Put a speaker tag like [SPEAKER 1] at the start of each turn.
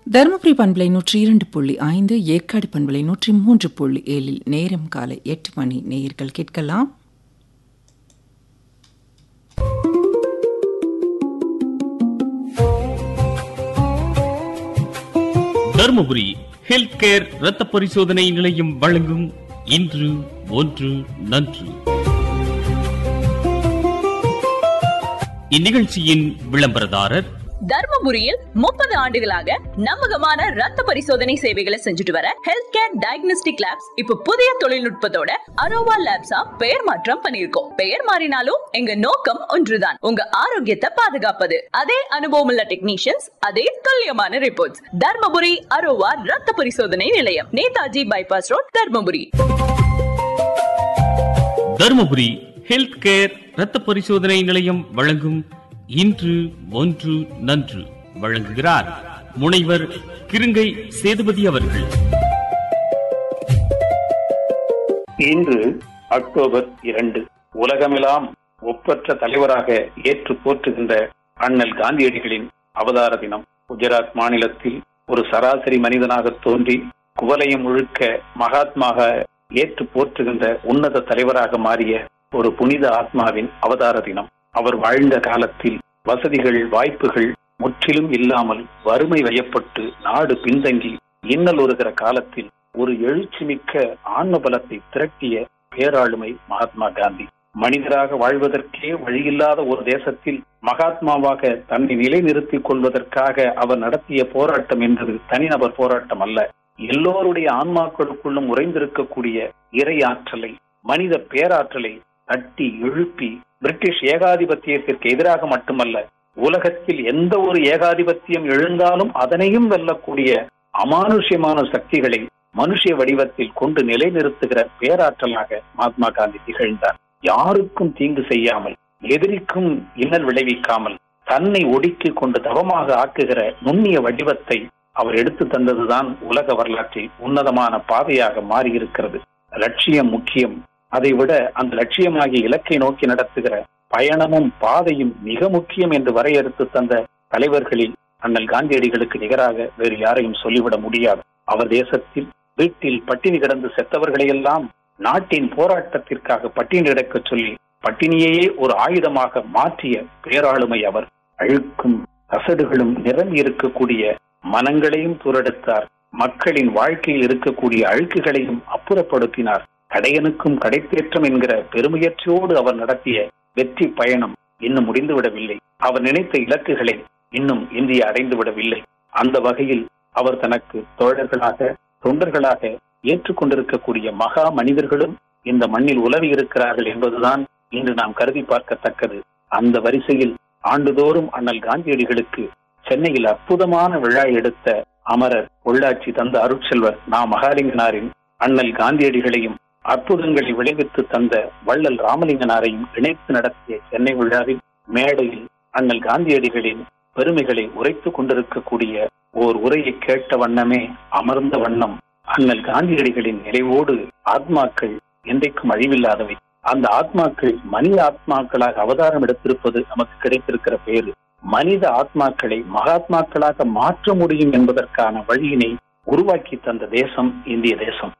[SPEAKER 1] தருமபுரி பண்பலை நூற்றி இரண்டு புள்ளி ஐந்து ஏற்காடு பண்பலை நூற்றி மூன்று புள்ளி ஏழில் நேரம் காலை எட்டு மணி நேயர்கள் கேட்கலாம்
[SPEAKER 2] தருமபுரி ஹெல்த் கேர் ரத்த பரிசோதனை நிலையம் வழங்கும் இன்று ஒன்று நன்று இந்நிகழ்ச்சியின் விளம்பரதாரர்
[SPEAKER 3] தர்மபுரியில் முப்பது ஆண்டுகளாக நம்பகமான ரத்த பரிசோதனை சேவைகளை செஞ்சுட்டு வர ஹெல்த் கேர் டயக்னோஸ்டிக் லேப்ஸ் இப்ப புதிய தொழில்நுட்பத்தோட அரோவா லேப்ஸா பெயர் மாற்றம் பண்ணிருக்கோம் பெயர் மாறினாலும் எங்க நோக்கம் ஒன்றுதான் உங்க ஆரோக்கியத்தை பாதுகாப்பது அதே அனுபவம் உள்ள டெக்னீஷியன்ஸ் அதே துல்லியமான ரிப்போர்ட்ஸ் தர்மபுரி அரோவா ரத்த பரிசோதனை நிலையம் Netaji bypass road Dharmapuri
[SPEAKER 2] Dharmapuri health care ரத்த பரிசோதனை நிலையம் வழங்கும் இன்று ஒன்று நன்று வழங்குகிறார் முனைவர் கிருங்கை சேதுபதி அவர்கள்
[SPEAKER 4] இன்று அக்டோபர் இரண்டு உலகமெல்லாம் ஒப்பற்ற தலைவராக ஏற்று போற்றுகின்ற அண்ணல் காந்தியடிகளின் அவதார தினம் குஜராத் மாநிலத்தில் ஒரு சராசரி மனிதனாக தோன்றி குவலயம் முழுக்க மகாத்மாக ஏற்று போற்றுகின்ற உன்னத தலைவராக மாறிய ஒரு புனித ஆத்மாவின் அவதார தினம் அவர் வாழ்ந்த காலத்தில் வசதிகள் வாய்ப்புகள் முற்றிலும் இல்லாமல் வறுமை வயப்பட்டு நாடு பின்தங்கி இன்னல் ஒருகிற காலத்தில் ஒரு எழுச்சிமிக்க ஆன்ம பலத்தை திரட்டிய பேராளுமை மகாத்மா காந்தி மனிதராக வாழ்வதற்கே வழியில்லாத ஒரு தேசத்தில் மகாத்மாவாக தன்னை நிலைநிறுத்திக் கொள்வதற்காக அவர் நடத்திய போராட்டம் என்பது தனிநபர் போராட்டம் அல்ல எல்லோருடைய ஆன்மாக்களுக்குள்ளும் உறைந்திருக்கக்கூடிய இறை ஆற்றலை மனித பேராற்றலை தட்டி எழுப்பி பிரிட்டிஷ் ஏகாதிபத்தியத்திற்கு எதிராக மட்டுமல்ல உலகத்தில் எந்த ஒரு ஏகாதிபத்தியம் எழுந்தாலும் அதனையும் வெல்லக்கூடிய அமானுஷ்யமான சக்திகளை மனுஷ வடிவத்தில் கொண்டு நிலைநிறுத்துகிற பேராற்றலாக மகாத்மா காந்தி திகழ்ந்தார் யாருக்கும் தீங்கு செய்யாமல் எதிரிக்கும் இன்னல் விளைவிக்காமல் தன்னை ஒடுக்கி கொண்டு தவமாக ஆக்குகிற நுண்ணிய வடிவத்தை அவர் எடுத்து தந்ததுதான் உலக வரலாற்றில் உன்னதமான பாதையாக மாறியிருக்கிறது லட்சியம் முக்கியம் அதை விட அந்த லட்சியமாகிய இலக்கை நோக்கி நடத்துகிற பயணமும் பாதையும் மிக முக்கியம் என்று வரையறுத்து தந்த தலைவர்களில் அண்ணல் காந்தியடிகளுக்கு நிகராக வேறு யாரையும் சொல்லிவிட முடியாது அவர் தேசத்தில் வீட்டில் பட்டினி கிடந்து செத்தவர்களையெல்லாம் நாட்டின் போராட்டத்திற்காக பட்டினி கிடக்க சொல்லி பட்டினியையே ஒரு ஆயுதமாக மாற்றிய பேராளுமை அவர் அழுக்கும் கசடுகளும் நிரம்பி இருக்கக்கூடிய மனங்களையும் துரடுத்தார் மக்களின் வாழ்க்கையில் இருக்கக்கூடிய அழுக்குகளையும் அப்புறப்படுத்தினார் கடையனுக்கும் கடைத்தேற்றம் என்கிற பெருமுயற்சியோடு அவர் நடத்திய வெற்றி பயணம் இன்னும் முடிந்துவிடவில்லை அவர் நினைத்த இலக்குகளை இன்னும் இந்தியா அடைந்து விடவில்லை அந்த வகையில் அவர் தனக்கு தோழர்களாக தொண்டர்களாக ஏற்றுக்கொண்டிருக்கக்கூடிய மகா மனிதர்களும் இந்த மண்ணில் உலவி இருக்கிறார்கள் என்பதுதான் இன்று நாம் கருதி பார்க்கத்தக்கது அந்த வரிசையில் ஆண்டுதோறும் அண்ணல் காந்தியடிகளுக்கு சென்னையில் அற்புதமான விழா எடுத்த அமரர் உள்ளாட்சி தந்த அருட்செல்வர் நா மகாலிங்கனாரின் அண்ணல் காந்தியடிகளையும் அற்புதங்களை விளைவித்து தந்த வள்ளல் ராமலிங்கனாரையும் இணைத்து நடத்திய சென்னை விழாவில் மேடையில் அண்ணல் காந்தியடிகளின் பெருமைகளை உரைத்துக் கொண்டிருக்கக்கூடிய ஓர் உரையை கேட்ட வண்ணமே அமர்ந்த வண்ணம் அண்ணல் காந்தியடிகளின் நினைவோடு ஆத்மாக்கள் என்றைக்கும் அழிவில்லாதவை அந்த ஆத்மாக்கள் மனித ஆத்மாக்களாக அவதாரம் எடுத்திருப்பது நமக்கு கிடைத்திருக்கிற பேரு மனித ஆத்மாக்களை மகாத்மாக்களாக மாற்ற முடியும் என்பதற்கான வழியினை உருவாக்கி தந்த தேசம் இந்திய தேசம்